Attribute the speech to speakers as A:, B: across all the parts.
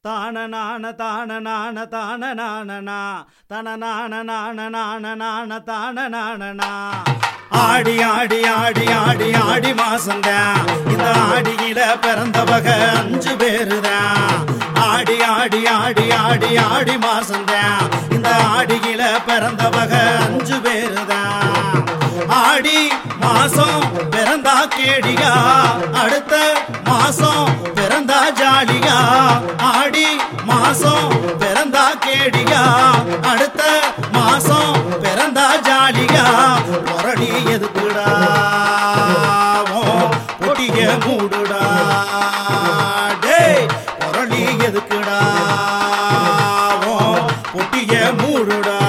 A: தான நான தான நான தான நானனா தன நான நான நான நான தான நானனா ஆடி ஆடி ஆடி ஆடி ஆடி மாசந்தான் இந்த ஆடியில பிறந்தவக அஞ்சு பேருதான் ஆடி ஆடி ஆடி ஆடி ஆடி மாசந்தான் இந்த ஆடியில பிறந்தவக அஞ்சு பேருதான் ஆடி மாசம் பிறந்தா கேடியா அடுத்த மாசம் பிறந்தா ஜாலியா ஆடி மாசம் பிறந்தா கேடியா அடுத்த மாசம் பிறந்தா ஜாலியா முரளி எதுக்குடா உன் பொட்டிய மூடுடா டேய் முரளி எதுக்குடா உன் பொட்டிய மூடுடா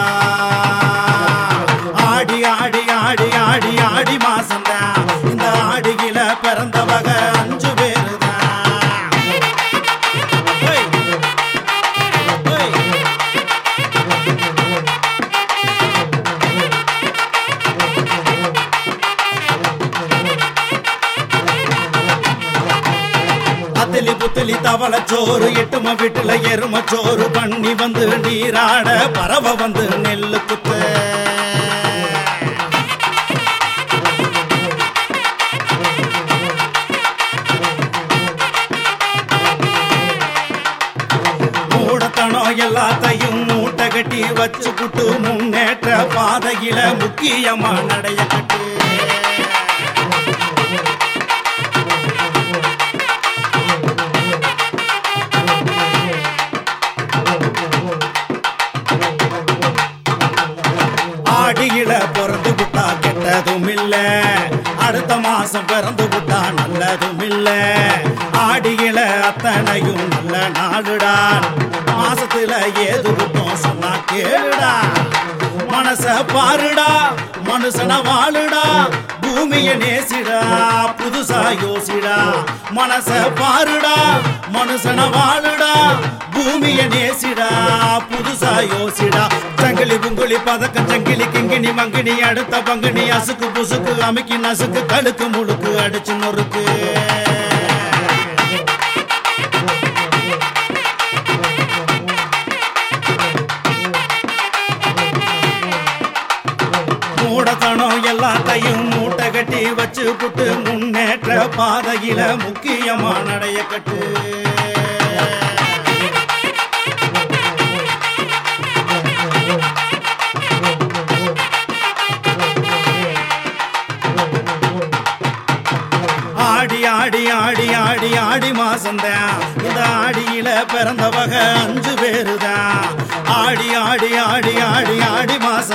A: ஆடி ஆடி ஆடி ஆடி ஆடி மாசம்தான் இந்த ஆடியில பிறந்தவக அஞ்சு பேருதான் ஹேய். ஹேய். அத்திலி புத்திலி தவள சோறு எட்டும வீட்டுல எரும சோறு பண்ணி வந்து நீராட பறவை வந்து நெல்லு குத்த மூடத்தனம் எல்லாத்தையும் மூட்டை கட்டி வச்சு புட்டு முன்னேற்ற பாதையில முக்கியமா நடைய கட்டு ஆடியில பிறந்து விட்டா கெட்டதும் இல்ல அடுத்த மாசம் பிறந்து விட்டா நல்லதும் இல்ல ஆடியில அத்தனையும் நல்ல நாடுடா மாசத்துல ஏது விட்டோம் சொன்னா கேளுடா மனச பாருடா மனுஷன வாழுடா பூமிய நேசிடா புதுசா யோசிடா மனச பாருடா மனுஷன வாழுடா பூமிய நேசிடா புதுசா யோசிடா சங்கிலி புங்குலி பதக்கம் சங்கிலி கிங்கினி மங்கினி அடுத்த பங்குனி அசுக்கு புசுக்கு அமுக்கி நசுக்கு கடுக்கு முழுக்கு அடிச்சு நொறுக்கு மூடத்தனம் எல்லாத்தையும் மூட்டை கட்டி வச்சு புட்டு முன்னேற்ற பாதையில முக்கியமா நடைய கட்டு ஆடி ஆடி ஆடி ஆடி ஆடி மாசம்தான் இந்த ஆடியில பிறந்தவக அஞ்சு பேருதான் ஆடி ஆடி ஆடி ஆடி ஆடி மாசம்